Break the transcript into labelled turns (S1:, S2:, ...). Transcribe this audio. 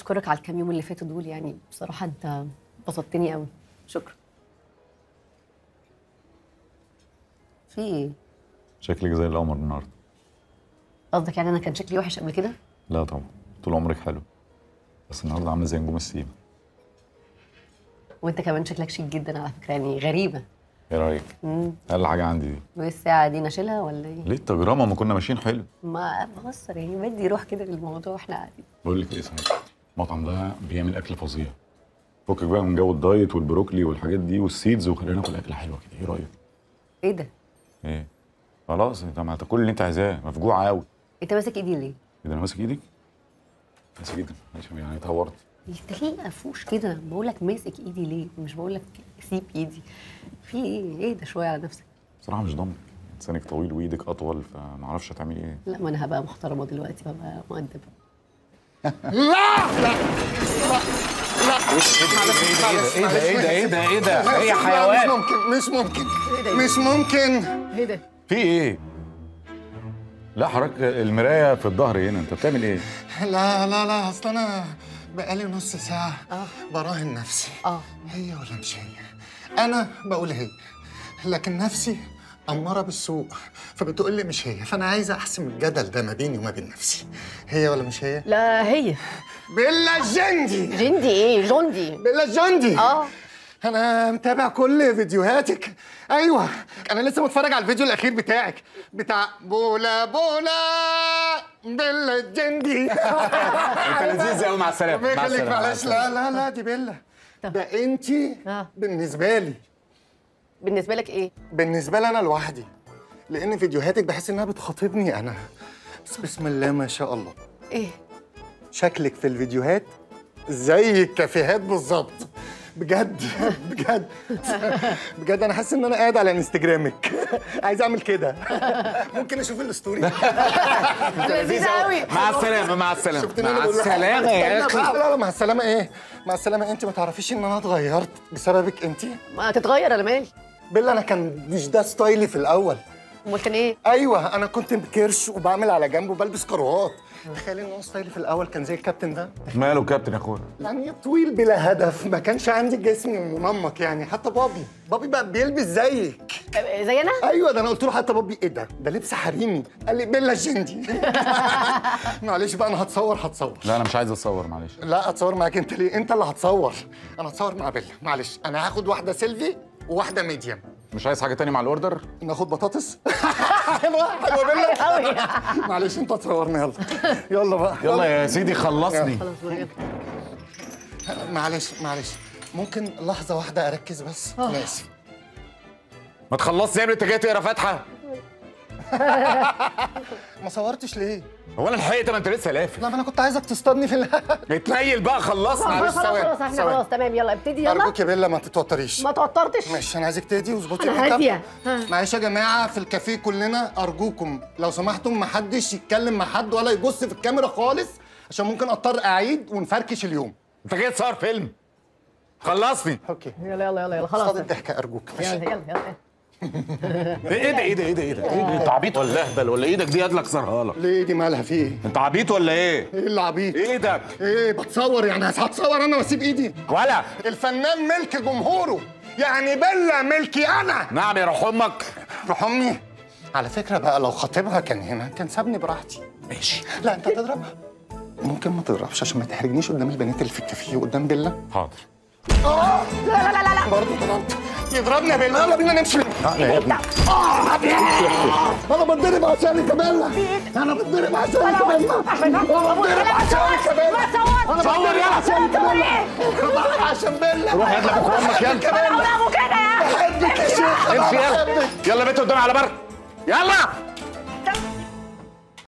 S1: اشكرك على الكام يوم اللي فاتوا دول يعني بصراحه انت بسطتني قوي شكرا في ايه
S2: شكلك زي القمر النهارده
S1: قصدك يعني انا كان شكلي وحش قبل كده
S2: لا طبعا طول عمرك حلو بس النهارده عامله زي نجوم السيما
S1: وانت كمان شكلك شيك جدا على فكره يعني غريبه
S2: ايه رايك اقل حاجه عندي دي
S1: وايه الساعه دي نشيلها ولا ايه
S2: ليه التجربه ما كنا ماشيين حلو
S1: ما بهزر يعني بدي روح كده للموضوع واحنا قاعدين
S2: بقول لك ايه صحيح المطعم ده بيعمل اكل فظيع فكك بقى من جو الدايت والبروكلي والحاجات دي والسيدز وخلينا ناكل اكله حلوه كده ايه رايك
S1: ايه ده
S2: ايه خلاص انت ما هتاكل اللي انت عايزاه مفجوعه قوي
S1: انت ماسك ايدي ليه
S2: ايه ده انا ماسك ايدك ماسك ايدك ماشي يعني اتهورت
S1: انت ليه قفوش كده بقول لك ماسك ايدي ليه مش بقول لك سيب ايدي في ايه ايه ده شويه على نفسك
S2: بصراحه مش ضامنك لسانك طويل وايدك اطول فما اعرفش هتعملي ايه
S1: لا ما انا هبقى محترمه دلوقتي هبقى مؤدبه
S3: ايه ده ايه ده ايه ده ايه ده ايه يا
S4: مش
S3: حيوان
S4: ممكن مش ممكن مش ممكن
S1: ايه ده
S2: في ايه لا حضرتك المرايه في الظهر هنا انت بتعمل ايه
S4: لا لا لا اصل انا بقالي نص ساعة
S1: آه.
S4: براهن نفسي
S1: اه
S4: هي ولا مش هي انا بقول هي لكن نفسي أمارة بالسوق فبتقول لي مش هي فأنا عايز أحسم الجدل ده ما بيني وما بين نفسي هي ولا مش هي؟
S1: لا هي
S4: بيلا الجندي
S1: جندي ايه جندي
S4: بيلا الجندي
S1: اه
S4: انا متابع كل فيديوهاتك ايوه انا لسه متفرج على الفيديو الاخير بتاعك بتاع بولا بولا بيلا الجندي
S3: انت لذيذ قوي مع السلامه
S4: ربنا
S3: مع
S4: يخليك
S3: السلامه مع
S4: معلش
S3: السلامة.
S4: لا لا لا دي بيلا
S1: طب.
S4: ده انتي
S1: آه.
S4: بالنسبه لي
S1: بالنسبه لك ايه
S4: بالنسبه لي انا لوحدي لان فيديوهاتك بحس انها بتخاطبني انا بس بسم الله ما شاء الله
S1: ايه
S4: شكلك في الفيديوهات زي الكافيهات بالظبط بجد بجد بجد انا حاسس ان انا قاعد على انستجرامك عايز اعمل كده ممكن اشوف الستوري
S1: لذيذه قوي
S3: مع السلامه مع السلامه
S4: شفتني أنا
S3: مع
S4: بقول لك-
S3: السلامه يا
S4: استنى
S3: اخي
S4: بقى، لا لا مع السلامه ايه مع السلامه انت ما تعرفيش ان انا اتغيرت بسببك انت
S1: ما تتغير انا مالي
S4: بيلا انا كان مش ده ستايلي في الاول
S1: امال كان ايه
S4: ايوه انا كنت بكرش وبعمل على جنب وبلبس كروات تخيل ان هو ستايلي في الاول كان زي الكابتن ده
S2: ماله كابتن يا اخويا
S4: يعني طويل بلا هدف ما كانش عندي جسم منمق يعني حتى بابي بابي بقى بيلبس زيك
S1: آه، زي انا
S4: ايوه ده انا قلت له حتى بابي ايه ده ده لبس حريمي قال لي بيلا الجندي معلش بقى انا هتصور هتصور
S2: لا انا مش عايز اتصور معلش
S4: لا اتصور معاك انت ليه انت اللي هتصور انا هتصور مع بيلا معلش انا هاخد واحده سيلفي وواحده ميديم
S2: مش عايز حاجه تاني مع الاوردر
S4: ناخد بطاطس حلوه حلوه بيلا معلش انت تصورني يلا يلا بقى
S2: يلا يا سيدي خلصني
S1: خلاص بقى، يلا.
S4: معلش معلش ممكن لحظه واحده اركز بس انا اسف
S3: ما تخلصش يا ابني انت جاي تقرا فاتحه
S4: ما صورتش ليه
S3: هو انا لحقت ما انت لسه لافف
S4: لا ما انا كنت عايزك تصطادني في ال-
S3: اتنيل بقى خلصنا
S1: خلاص خلاص
S4: ثواني،
S1: خلاص احنا
S4: ثواني.
S1: خلاص تمام يلا ابتدي يلا
S4: ارجوك يا بيلا ما تتوتريش
S1: ما توترتش
S4: ماشي انا عايزك تهدي واظبطي
S1: أنا
S4: الميك اب.
S1: هادية. ها.
S4: معلش يا جماعه في الكافيه كلنا ارجوكم لو سمحتم ما حدش يتكلم مع حد ولا يبص في الكاميرا خالص عشان ممكن اضطر اعيد ونفركش اليوم
S3: انت جاي تصور فيلم خلصني
S4: اوكي
S1: يلا يلا يلا يلا خلاص
S4: صاد الضحكه ارجوك
S1: يلا يلا يلا
S3: ايه ده ايه ده ايه ده ايه ده ايه ده انت عبيط ولا اهبل ولا ايدك دي ادلك كسرها لك
S4: ليه دي مالها في ايه
S3: انت عبيط ولا ايه
S4: ايه اللي عبيط
S3: ايدك
S4: ايه بتصور يعني هتصور انا واسيب ايدي
S3: ولا
S4: الفنان ملك جمهوره يعني بيلا ملكي انا
S3: نعم يا روح امك
S4: روح امي على فكره بقى لو خطيبها كان هنا كان سابني براحتي
S3: ماشي
S4: لا انت تضربها ممكن ما تضربش عشان ما تحرجنيش قدام البنات اللي في الكافيه وقدام بيلا
S2: حاضر
S4: اه لا لا لا لا برضه ضربت يضربني يا بيلا يلا بينا نمشي اه يا ابني انا بتضرب عشانك يا بيلا انا بتضرب عشانك يا بيلا انا بتضرب عشانك يا بيلا انا
S3: صور يلا.
S4: عشانك يا بيلا أنا عشان بيلا
S3: روح يا ابنك امك يلا
S4: يا بيلا بحبك يا شيخ
S3: امشي
S4: أنا
S3: يلا
S4: بحبك.
S3: يلا بيت قدام على بره يلا